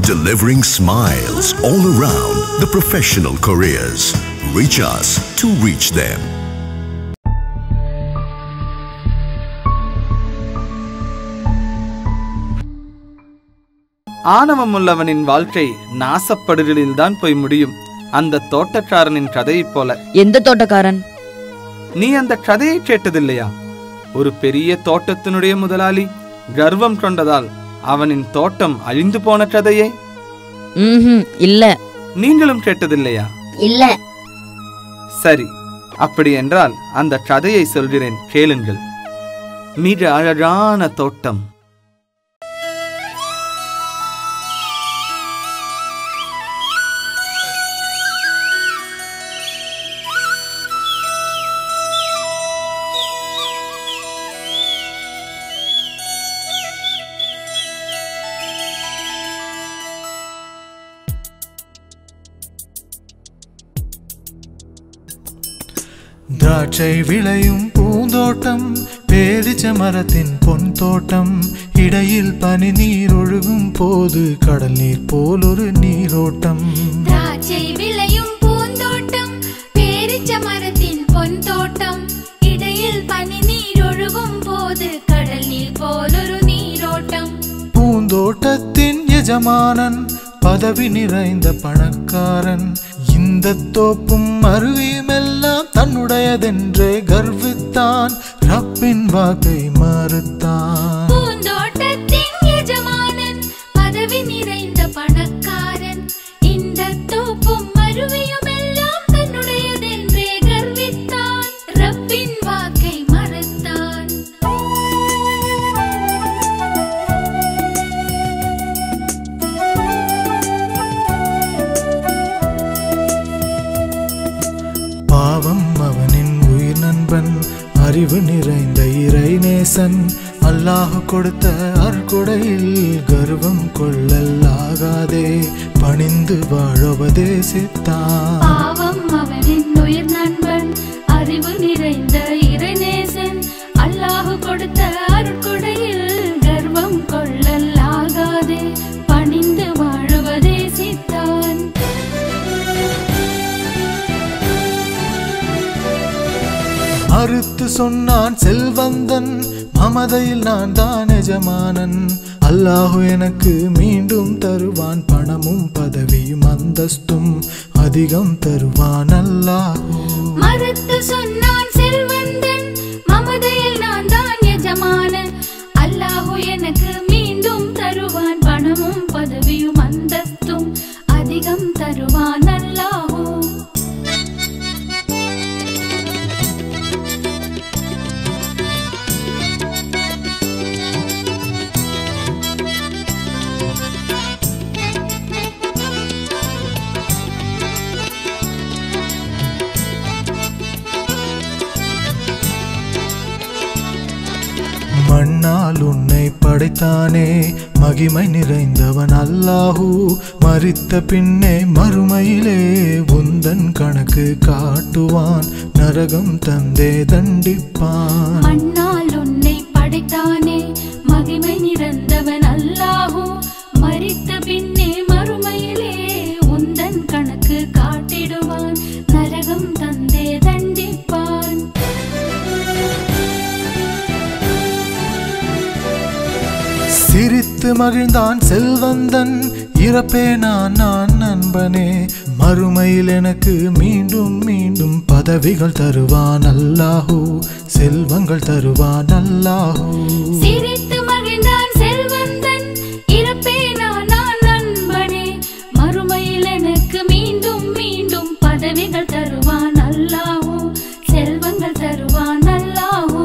delivering smiles all around the professional careers. Reach us to reach them. ஆணவம் உள்ளவனின் வாழ்க்கை நாசப்படுதலில்தான் போய் முடியும் அந்த தோட்டக்காரனின் கதையைப் போல எந்த தோட்டக்காரன் நீ அந்த கதையை கேட்டதில்லையா ஒரு பெரிய தோட்டத்தினுடைய முதலாளி கர்வம் கொண்டதால் அவனின் தோட்டம் அழிந்து போன கதையே ம்ஹும் இல்ல நீங்களும் கேட்டதில்லையா இல்ல சரி அப்படி என்றால் அந்த கதையை சொல்கிறேன் கேளுங்கள் மிக அழகான தோட்டம் திராட்சை விளையும் பூந்தோட்டம் பேரிச்ச மரத்தின் பொன் தோட்டம் இடையில் பனி நீர் ஒழுகும் போது கடல் நீர் போல் ஒரு நீரோட்டம் திராட்சை விளையும் பூந்தோட்டம் பேரிச்ச மரத்தின் பொன் தோட்டம் இடையில் பனி நீர் ஒழுகும் போது கடல் நீர் போலொரு நீரோட்டம் பூந்தோட்டத்தின் எஜமானன் பதவி நிறைந்த பணக்காரன் இந்த தோப்பும் அருவியும் எல்லாம் தன்னுடையதென்றே கர்வித்தான் ரப்பின் வாக்கை மறுத்தான் பூந்தோட்டத்தின் எஜமானன் பதவி நிறைந்த பணக்காரன் இந்த தோப்பும் அருவியும் எல்லாம் தன்னுடையதென்றே கர்வித்தான் ரப்பின் வாக்கை மறுத்தான் பாவம் அவனின் உயிர் நண்பன் அறிவு நிறைந்த இறை நேசன் அல்லாஹ் கொடுத்த அற்கொடையில் கர்வம் கொள்ளலாகாதே பணிந்து வாழ உபதேசித்தான் பாவம் அவனின் உயிர் நண்பன் அறிவு நிறைந்த இறைநேசன் அல்லாஹ் கொடுத்த அருட்கொடையில் கர்வம் கொள்ளலாகாதே பணிந்து வாழுவதே சித்தான் மறுத்து சொன்னான் செல்வந்தன் மமதையில் நான் தான் எஜமானன் அல்லாஹு எனக்கு மீண்டும் தருவான் பணமும் பதவியும் அந்தஸ்தும் அதிகம் தருவான் அல்லாஹு மறுத்து சொன்னான் செல்வந்தன் மமதையில் நான் தான் எஜமானன் அல்லாஹு எனக்கு மீண்டும் தருவான் பணமும் பதவியும் அந்தஸ்தும் அதிகம் தருவான் அல்லாஹு மண்ணால் உன்னை படைத்தானே மகிமை நிறைந்தவன் அல்லாஹூ மரித்த பின்னே மறுமையிலே உந்தன் கணக்கு காட்டுவான் நரகம் தந்தே தண்டிப்பான் மண்ணால் உன்னை படைத்தானே மகிமை நிறந்தவன் அல்லாஹோ மரித்த பின்னே மறுமையிலே உந்தன் கணக்கு காட்டிடுவான் நரகம் தந்தே தண்டிப்பான் சிரித்து மகிழ்ந்தான் செல்வந்தன் இறப்பே நான் நான் நண்பனே மறுமையில் எனக்கு மீண்டும் மீண்டும் பதவிகள் தருவான் அல்லாஹூ செல்வங்கள் தருவான் அல்லாஹூ சிரித்து மகிழ்ந்தான் செல்வந்தன் இறப்பே நான் நான் நண்பனே மறுமையில் எனக்கு மீண்டும் மீண்டும் பதவிகள் தருவான் அல்லாஹோ செல்வங்கள் தருவான் அல்லாஹோ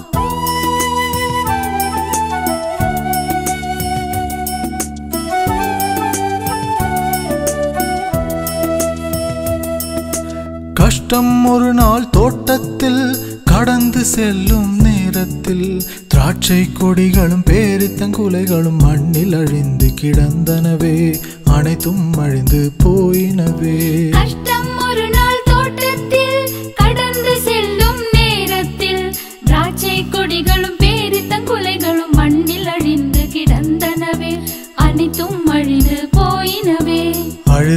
கஷ்டம் ஒரு நாள் தோட்டத்தில் கடந்து செல்லும் நேரத்தில் திராட்சை கொடிகளும் பேரித்தங்குலைகளும் மண்ணில் அழிந்து கிடந்தனவே அனைத்தும் அழிந்து போயினவே கஷ்டம் ஒரு நாள் தோட்டத்தில் கடந்து செல்லும் நேரத்தில் திராட்சை கொடிகளும் பேரித்தங்குலைகளும் மண்ணில் அழிந்து கிடந்தனவே அனைத்தும் அழிந்து போய்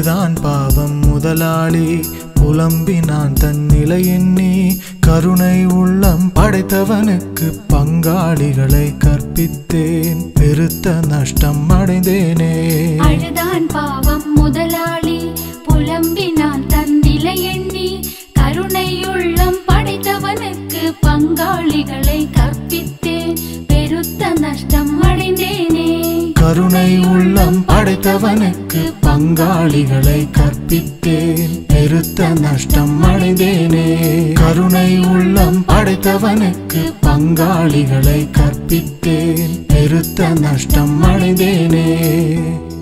அழுதான் பாவம் முதலாளி புலம்பினான் தன் நிலை எண்ணி கருணை உள்ளம் படைத்தவனுக்கு பங்காளிகளை கற்பித்தேன் பெருத்த நஷ்டம் அடைந்தேனே அழுதான் பாவம் முதலாளி புலம்பினான் தன் நிலை எண்ணி கருணையுள்ளம் படைத்தவனுக்கு பங்காளிகளை கற்பித்தேன் பெருத்த நஷ்டம் அடைந்தேனே கருணை உள்ளம் படைத்தவனுக்கு பங்காளிகளை கற்பித்தேன் பெருத்த நஷ்டம் அடைந்தேனே கருணை உள்ளம் படைத்தவனுக்கு பங்காளிகளை கற்பித்தேன் பெருத்த நஷ்டம் அடைந்தேனே